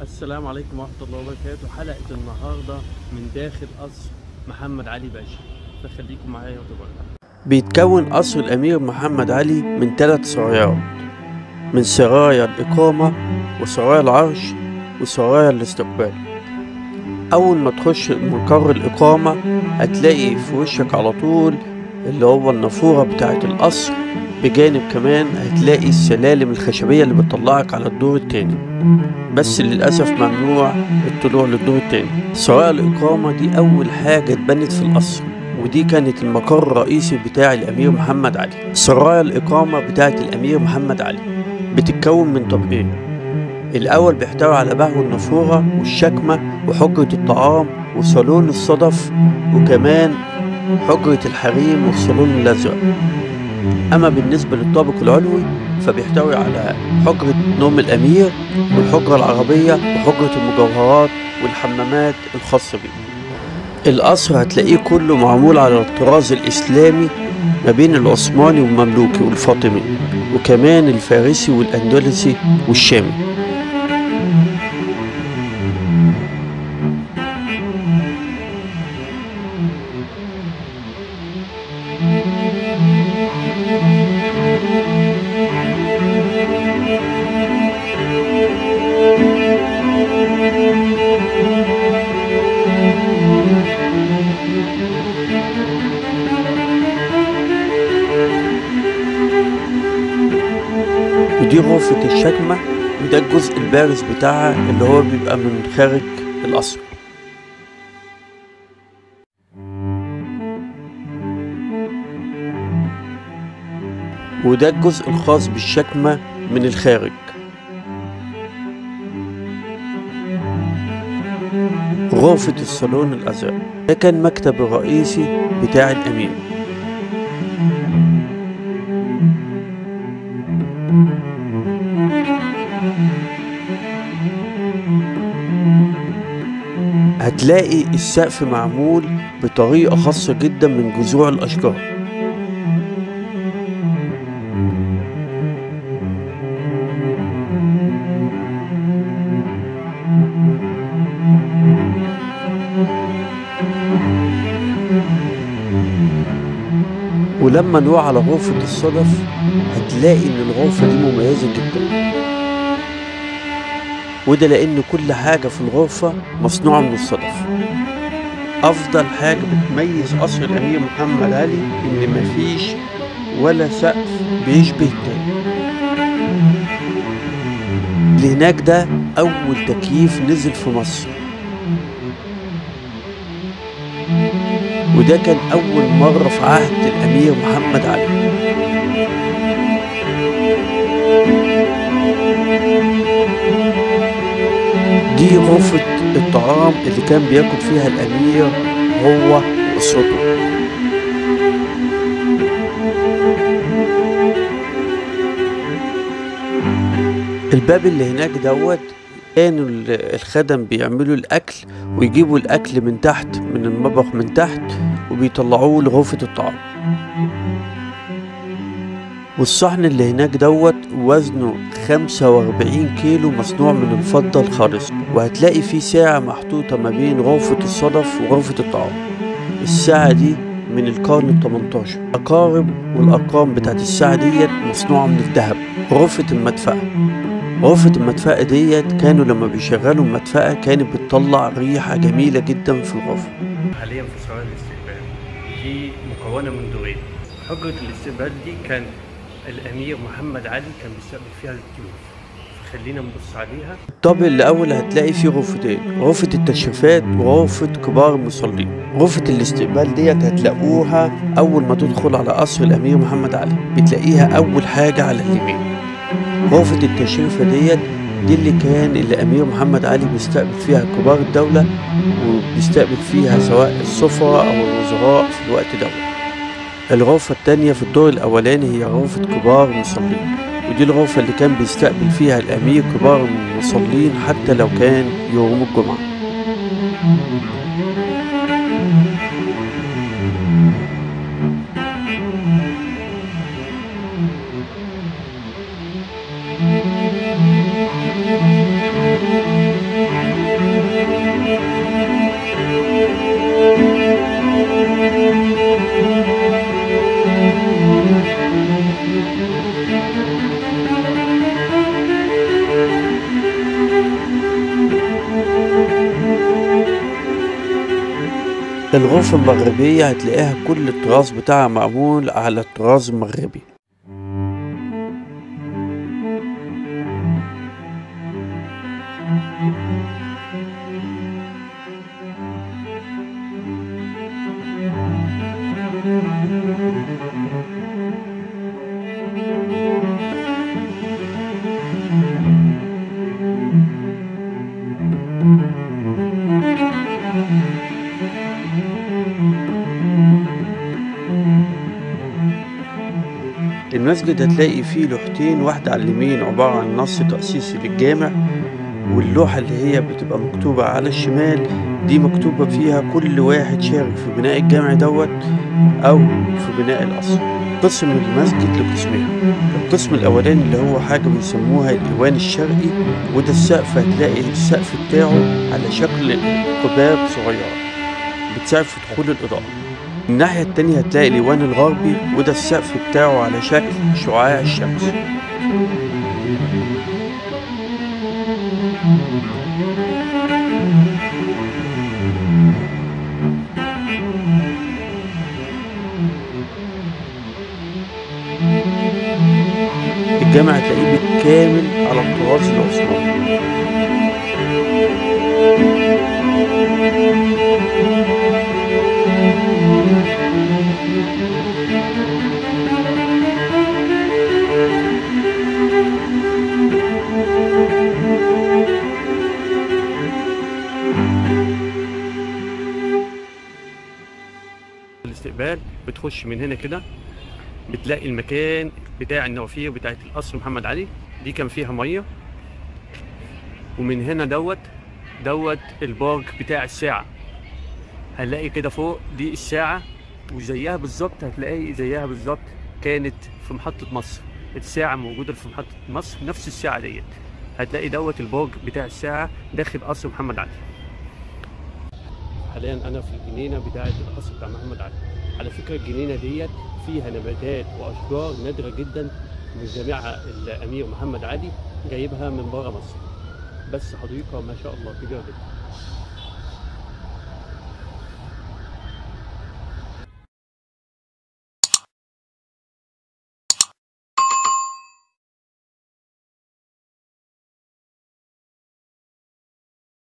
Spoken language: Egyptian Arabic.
السلام عليكم ورحمة الله وبركاته حلقة النهاردة من داخل قصر محمد علي باشا فخليكم معايا وتابعونا بيتكون قصر الأمير محمد علي من ثلاث سرايات من سرايا الإقامة وسرايا العرش وسرايا الاستقبال أول ما تخش مقر الإقامة هتلاقي في وشك على طول اللي هو النافورة بتاعة القصر بجانب كمان هتلاقي السلالم الخشبية اللي بتطلعك على الدور التاني بس للأسف ممنوع الطلوع للدور التاني سرايا الإقامة دي أول حاجة اتبنت في القصر ودي كانت المقر الرئيسي بتاع الأمير محمد علي سرايا الإقامة بتاعة الأمير محمد علي بتتكون من طبقين الأول بيحتوي على بهو النافورة والشكمة وحجرة الطعام وصالون الصدف وكمان حجرة الحريم والصالون الأزرق أما بالنسبة للطابق العلوي فبيحتوي على حجرة نوم الأمير والحجرة العربية وحجرة المجوهرات والحمامات الخاصة بيه القصر هتلاقيه كله معمول على الطراز الإسلامي ما بين العثماني والمملوكي والفاطمي وكمان الفارسي والأندلسي والشامي ودي غرفة الشكمة وده الجزء البارز بتاعها اللي هو بيبقى من خارج القصر وده الجزء الخاص بالشكمة من الخارج غرفة الصالون الأزرق ده كان مكتب الرئيسي بتاع الأمير هتلاقي السقف معمول بطريقة خاصة جدا من جذوع الأشجار ولما نروح على غرفة الصدف هتلاقي إن الغرفة دي مميزة جدا وده لأن كل حاجة في الغرفة مصنوعة من الصدف أفضل حاجة بتميز قصر الأمير محمد علي إن مفيش ولا سقف بيشبه التاني اللي هناك ده أول تكييف نزل في مصر وده كان أول مرة في عهد الأمير محمد علي دي غرفة الطعام اللي كان بياكل فيها الأمير هو وأسرته الباب اللي هناك دوت كانوا ال- الخدم بيعملوا الأكل ويجيبوا الأكل من تحت من المطبخ من تحت وبيطلعوه لغرفة الطعام والصحن اللي هناك دوت وزنه 45 كيلو مصنوع من الفضة الخالصة وهتلاقي فيه ساعة محطوطة ما بين غرفة الصدف وغرفة الطعام الساعة دي من القرن ال 18 الأقارب والأرقام بتاعت الساعة ديت مصنوعة من الذهب غرفة المدفأة غرفة المدفأة ديت كانوا لما بيشغلوا المدفأة كانت بتطلع ريحة جميلة جدا في الغرفة حاليا في سرايا الاستقبال دي مكونة من دورين حجرة الاستقبال دي كان الأمير محمد علي كان بيستقبل فيها الضيوف فخلينا نبص عليها الطابق الأول هتلاقي فيه غرفتين غرفة التشريفات وغرفة كبار المصلين غرفة الاستقبال ديت هتلاقوها أول ما تدخل على قصر الأمير محمد علي بتلاقيها أول حاجة على اليمين غرفة التشريفة ديت دي اللي كان الأمير محمد علي بيستقبل فيها كبار الدولة وبيستقبل فيها سواء السفراء أو الوزراء في الوقت دوت الغرفة التانية في الدور الأولاني هي غرفة كبار المصلين ودي الغرفة اللي كان بيستقبل فيها الأمير كبار المصلين حتى لو كان يوم الجمعة الغرفة المغربية هتلاقيها كل الطراز بتاعها معمول على الطراز المغربي المسجد هتلاقي فيه لوحتين واحدة على اليمين عبارة عن نص تأسيسي للجامع واللوحة اللي هي بتبقى مكتوبة على الشمال دي مكتوبة فيها كل واحد شارك في بناء الجامع دوت أو في بناء القصر قسم المسجد لقسمين القسم الأولاني اللي هو حاجة بيسموها الإيوان الشرقي وده السقف هتلاقي السقف بتاعه على شكل قباب صغيرة بتساعد في دخول الإضاءة الناحية التانية هتلاقي الإيوان الغربي وده السقف بتاعه على شكل شعاع الشمس الجامع هتلاقيه بالكامل على الطراز العثماني الاستقبال بتخش من هنا كده بتلاقي المكان بتاع النوافير بتاعت القصر محمد علي دي كان فيها ميه ومن هنا دوت دوت البارك بتاع الساعة هنلاقي كده فوق دي الساعة وزيها بالظبط هتلاقي زيها بالظبط كانت في محطة مصر الساعة موجودة في محطة مصر نفس الساعة ديت هتلاقي دوت البارك بتاع الساعة داخل قصر محمد علي حاليا انا في الجنينه بتاعه القصر بتاع محمد علي على فكره الجنينه ديت فيها نباتات واشجار نادره جدا من جامعها الامير محمد علي جايبها من بره مصر بس حديقه ما شاء الله كبيره جدا